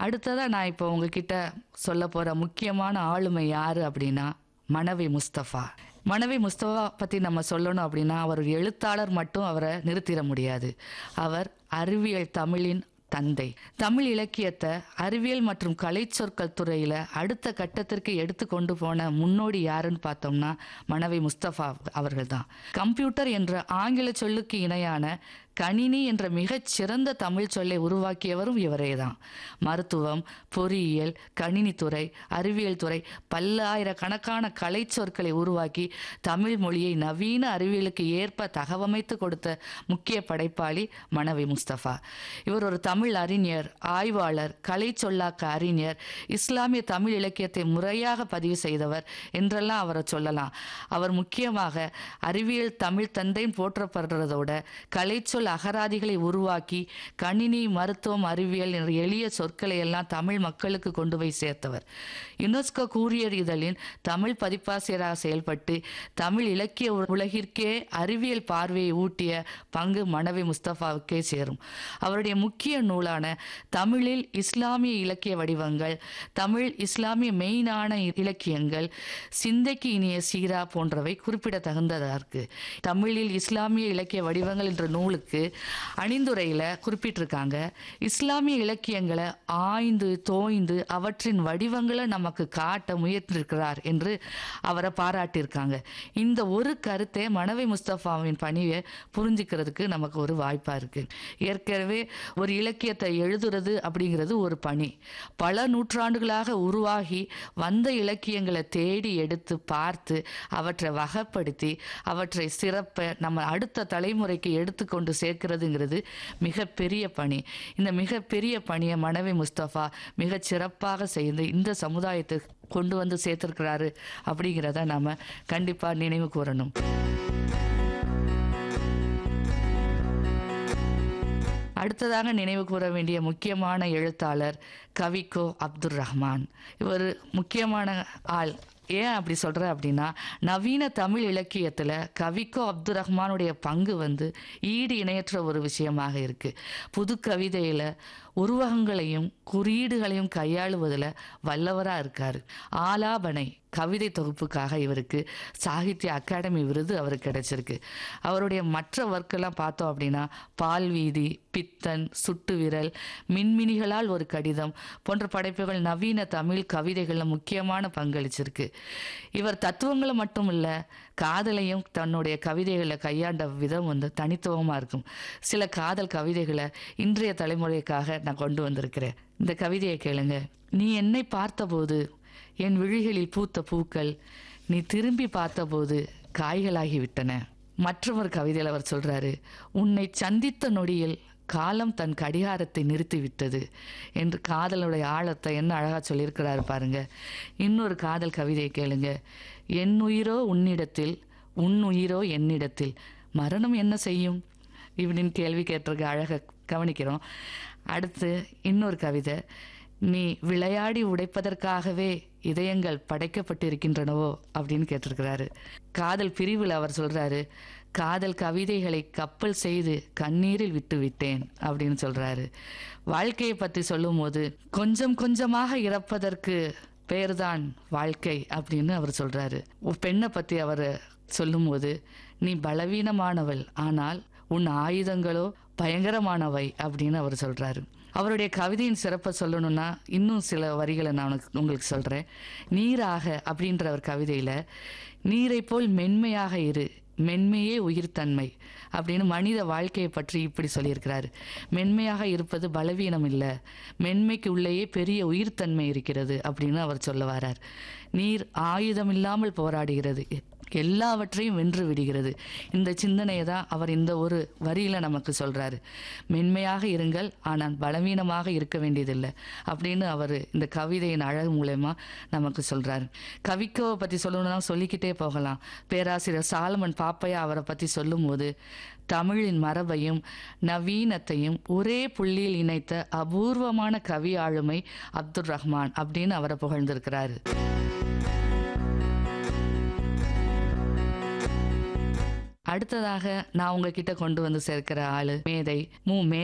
அடுத்ததா நான் இப்போ உங்ககிட்ட சொல்ல போற முக்கியமான ஆளுமை யாரு அப்படின்னா மனவி முஸ்தபா மனவி முஸ்தபா பற்றி நம்ம சொல்லணும் அப்படின்னா அவர் ஒரு எழுத்தாளர் மட்டும் அவரை நிறுத்திட முடியாது அவர் அறிவியல் தமிழின் தந்தை தமிழ் இலக்கியத்தை அறிவியல் மற்றும் கலை சொற்கள் துறையில அடுத்த கட்டத்திற்கு எடுத்து கொண்டு போன முன்னோடி யாருன்னு பார்த்தோம்னா மனவி முஸ்தபா அவர்கள் தான் கம்ப்யூட்டர் என்ற ஆங்கில சொல்லுக்கு இணையான கணினி என்ற மிகச் சிறந்த தமிழ் சொல்லை உருவாக்கியவரும் இவரே தான் மருத்துவம் பொறியியல் கணினித்துறை அறிவியல் துறை பல்லாயிரக்கணக்கான கலை சொற்களை உருவாக்கி தமிழ் மொழியை நவீன அறிவியலுக்கு ஏற்ப தகவமைத்து கொடுத்த முக்கிய படைப்பாளி மனவி முஸ்தபா இவர் ஒரு தமிழ் அறிஞர் ஆய்வாளர் கலை சொல்லாக்க அறிஞர் இஸ்லாமிய தமிழ் இலக்கியத்தை முறையாக பதிவு செய்தவர் என்றெல்லாம் அவரை சொல்லலாம் அவர் முக்கியமாக அறிவியல் தமிழ் தந்தைன்னு போற்றப்படுறதோட கலை சொல் அகராதிகளை உருவாக்கி கணினி மருத்துவம் அறிவியல் என்ற எளிய சொற்களை எல்லாம் தமிழ் மக்களுக்கு கொண்டு போய் சேர்த்தவர் யுனெஸ்கோ கூறியர் இதழின் தமிழ் பதிப்பாசிரியராக செயல்பட்டு தமிழ் இலக்கிய உ- உலகிற்கே அறிவியல் பார்வையை ஊட்டிய பங்கு மனவி முஸ்தபாவுக்கே சேரும் அவருடைய முக்கிய நூலான தமிழில் இஸ்லாமிய இலக்கிய வடிவங்கள் தமிழ் இஸ்லாமிய மெயினான இலக்கியங்கள் சிந்தைக்கு இனிய சீரா போன்றவை குறிப்பிடத்தகுந்ததா இருக்கு தமிழில் இஸ்லாமிய இலக்கிய வடிவங்கள் என்ற நூலுக்கு அணிந்துரையில குறிப்பிட்டிருக்காங்க இஸ்லாமிய இலக்கியங்களை ஆய்ந்து தோய்ந்து அவற்றின் வடிவங்களை நமக்கு காட்ட முயன்றிருக்கிறார் என்று அவரை பாராட்டியிருக்காங்க இந்த ஒரு கருத்தை மனவை முஸ்தபாவின் பணியை புரிஞ்சுக்கிறதுக்கு நமக்கு ஒரு வாய்ப்பா இருக்கு ஏற்கனவே ஒரு இலக்கியத்தை எழுதுறது அப்படிங்கிறது ஒரு பணி பல நூற்றாண்டுகளாக உருவாகி வந்த இலக்கியங்களை தேடி எடுத்து பார்த்து அவற்றை வகைப்படுத்தி அவற்றை சிறப்ப நம்ம அடுத்த தலைமுறைக்கு எடுத்துக்கொண்டு சேர்க்கிறதுங்கிறது மிகப்பெரிய பணி இந்த மிகப்பெரிய பணியை மனைவி முஸ்தபா மிகச் சிறப்பாக செய்து இந்த சமுதாயத்தை கொண்டு வந்து சேர்த்திருக்கிறாரு அப்படிங்கிறத நாம கண்டிப்பா நினைவு கூறணும் அடுத்ததாக நினைவு கூற வேண்டிய முக்கியமான எழுத்தாளர் கவிக்கோ அப்துல் ரஹ்மான் இவர் முக்கியமான ஆள் ஏன் அப்படி சொல்கிறேன் அப்படின்னா நவீன தமிழ் இலக்கியத்தில் கவிக்கோ அப்துல் ரஹ்மானுடைய பங்கு வந்து ஈடு இணையற்ற ஒரு விஷயமாக இருக்குது புது கவிதையில் உருவகங்களையும் குறியீடுகளையும் கையாளுவதில் வல்லவராக இருக்கார் ஆலாபனை கவிதை தொகுப்புக்காக இவருக்கு சாகித்ய அகாடமி விருது அவருக்கு கிடைச்சிருக்கு அவருடைய மற்ற ஒர்க்கெல்லாம் பார்த்தோம் அப்படின்னா பால்வீதி பித்தன் சுட்டு விரல் மின்மினிகளால் ஒரு கடிதம் போன்ற படைப்புகள் நவீன தமிழ் கவிதைகளில் முக்கியமான பங்களிச்சிருக்கு இவர் தத்துவங்களை மட்டும் இல்லை காதலையும் தன்னுடைய கவிதைகளை கையாண்ட விதம் வந்து தனித்துவமாக இருக்கும் சில காதல் கவிதைகளை இன்றைய தலைமுறைக்காக நான் கொண்டு வந்திருக்கிறேன் இந்த கவிதையை கேளுங்க நீ என்னை பார்த்தபோது என் விழிகளில் பூத்த பூக்கள் நீ திரும்பி பார்த்தபோது காய்களாகிவிட்டன மற்றொரு கவிதையில் அவர் சொல்றாரு உன்னை சந்தித்த நொடியில் காலம் தன் கடிகாரத்தை நிறுத்திவிட்டது என்று காதலுடைய ஆழத்தை என்ன அழகா சொல்லியிருக்கிறாரு பாருங்க இன்னொரு காதல் கவிதையை கேளுங்க என் உயிரோ உன்னிடத்தில் உன் உயிரோ என்னிடத்தில் மரணம் என்ன செய்யும் இப்படின்னு கேள்வி கேட்டிருக்க அழக கவனிக்கிறோம் அடுத்து இன்னொரு கவிதை நீ விளையாடி உடைப்பதற்காகவே இதயங்கள் படைக்கப்பட்டிருக்கின்றனவோ அப்படின்னு கேட்டிருக்கிறாரு காதல் பிரிவில் அவர் சொல்றாரு காதல் கவிதைகளை கப்பல் செய்து கண்ணீரில் விட்டு விட்டேன் அப்படின்னு சொல்றாரு வாழ்க்கையை பற்றி சொல்லும்போது கொஞ்சம் கொஞ்சமாக இறப்பதற்கு பெயர்தான் வாழ்க்கை அப்படின்னு அவர் சொல்றாரு ஒரு பெண்ணை பற்றி அவர் சொல்லும்போது நீ பலவீனமானவள் ஆனால் உன் ஆயுதங்களோ பயங்கரமானவை அப்படின்னு அவர் சொல்றாரு அவருடைய கவிதையின் சிறப்பை சொல்லணும்னா இன்னும் சில வரிகளை நான் உனக்கு உங்களுக்கு சொல்றேன் நீராக அப்படின்ற ஒரு கவிதையில நீரை போல் மென்மையாக இரு மென்மையே உயிர்த்தன்மை அப்படின்னு மனித வாழ்க்கையை பற்றி இப்படி சொல்லியிருக்கிறாரு மென்மையாக இருப்பது பலவீனம் இல்லை மென்மைக்கு உள்ளேயே பெரிய உயிர்த்தன்மை இருக்கிறது அப்படின்னு அவர் சொல்ல வரார் நீர் ஆயுதம் இல்லாமல் போராடுகிறது எல்லாவற்றையும் வென்று விடுகிறது இந்த சிந்தனையை தான் அவர் இந்த ஒரு வரியில நமக்கு சொல்றாரு மென்மையாக இருங்கள் ஆனால் பலவீனமாக இருக்க வேண்டியதில்லை அப்படின்னு அவர் இந்த கவிதையின் அழகு மூலயமா நமக்கு சொல்றாரு கவிக்கோவை பத்தி சொல்லணும்னா சொல்லிக்கிட்டே போகலாம் பேராசிரியர் சாலமன் பாப்பையா அவரை பத்தி சொல்லும்போது தமிழின் மரபையும் நவீனத்தையும் ஒரே புள்ளியில் இணைத்த அபூர்வமான கவி ஆளுமை அப்துல் ரஹ்மான் அப்படின்னு அவரை புகழ்ந்திருக்கிறாரு அடுத்ததாக நான் உங்ககிட்ட கொண்டு வந்து சேர்க்கிற ஆளு மேதை மு மே